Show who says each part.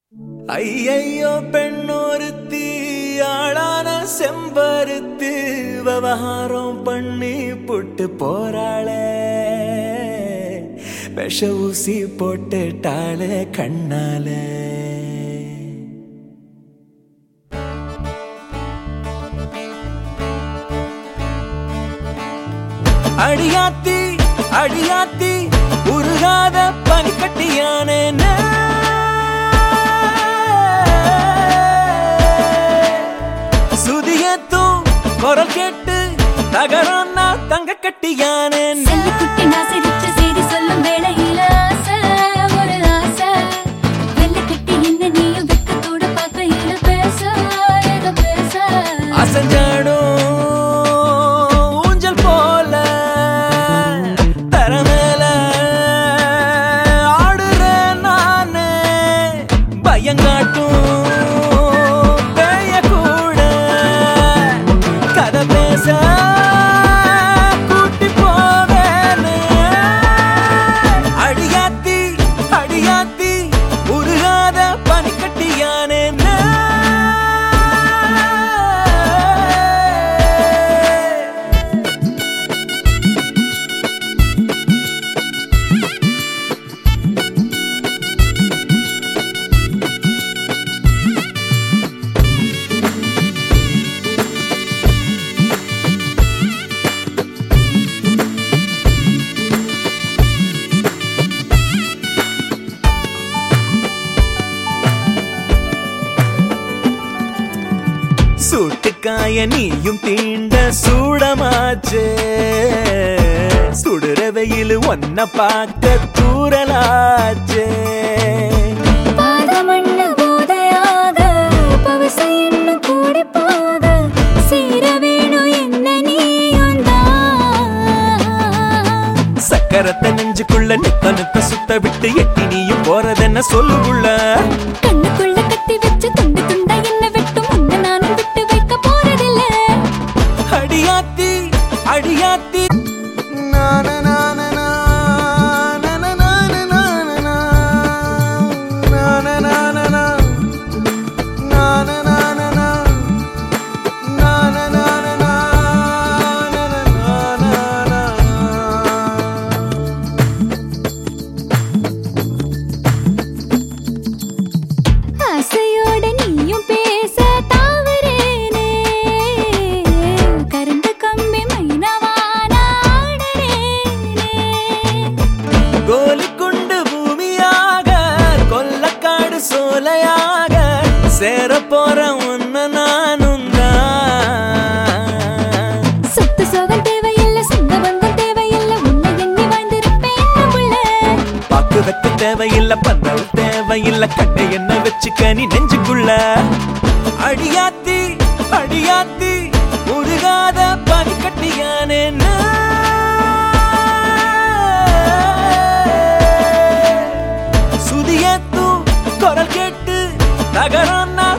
Speaker 1: ஐயையோ பெண்ணொருத்தி ஆளான செம்பருத்து விவகாரம் பண்ணி புட்டு போறாளே விஷ ஊசி போட்டுட்டாளே கண்ணாலே அடியாத்தி அடியாத்தி உருகாத பனிக்கட்டியானே சுதியத்தும் குரல் கேட்டு தகரம்னா தங்க கட்டியானே
Speaker 2: செல்லக்குட்டி நான் சிரிச்ச செய்தி சொல்லும் வேளையில ஆசை, ஒரு ஆசை. வெள்ளைக்கட்டி என்ன நீயும் வெட்கத்தோட பார்க்கையில பேச, ஏதோ பேச.
Speaker 1: அசஞ்சாடும் ஊஞ்சல் போல தரமேல ஆடுறேன் நானே பயங்காட்டும் பேய கூட கதை பேச கூட்டி போவேனே அடியாத்தி அடியாத்தி உருகாத பனிக்கட்டியானே சூட்டுக்காய நீயும் தீண்ட சூடமாச்சே சுடுற வெயில் ஒன்ன பார்க்க தூரலாச்சே
Speaker 2: பாதமண்ணு போதையாக, பவசை இன்னும் கூடிப் போக, சீர வேணும் என்ன நீயும் தான்.
Speaker 1: சக்கரத்தை நெஞ்சுக்குள்ள நித்த நித்த சுத்த விட்டு எட்டி நீயும் போறதென்ன சொல்லுக்குள்ள
Speaker 2: கண்ணுக்குள்ள கட்டி வச்சு துண்டு துண்டா என்ன வெட்டும் உன்னை நானும் விட்டு வைக்க போறதில்ல
Speaker 1: அடியாத்தி அடியாத்தி
Speaker 2: ஆசையோட நீயும் பேச தாவரேனே கருந்த கம்பி மைனவான ஆடறேனே
Speaker 1: கோலிக்குண்டு பூமியாக கொல்லக்காடு சோலையாக சேர போற உன்ன நானும் தான்
Speaker 2: சொத்து சோகம் தேவையில்லை சொந்த பந்தம் தேவையில்லை உன்னை எண்ணி வாழ்ந்திருப்பேன் உள்ள
Speaker 1: பாக்கு வைக்க தேவையில்ல பந்தல் தேவையில்ல கட்டை என்ன வச்சுக்க நீ நெஞ்சுக்குள்ள அடியாத்தி அடியாத்தி முருகாத பனிக்கட்டியானே சுதியத்தும் குரல் கேட்டு தகரம்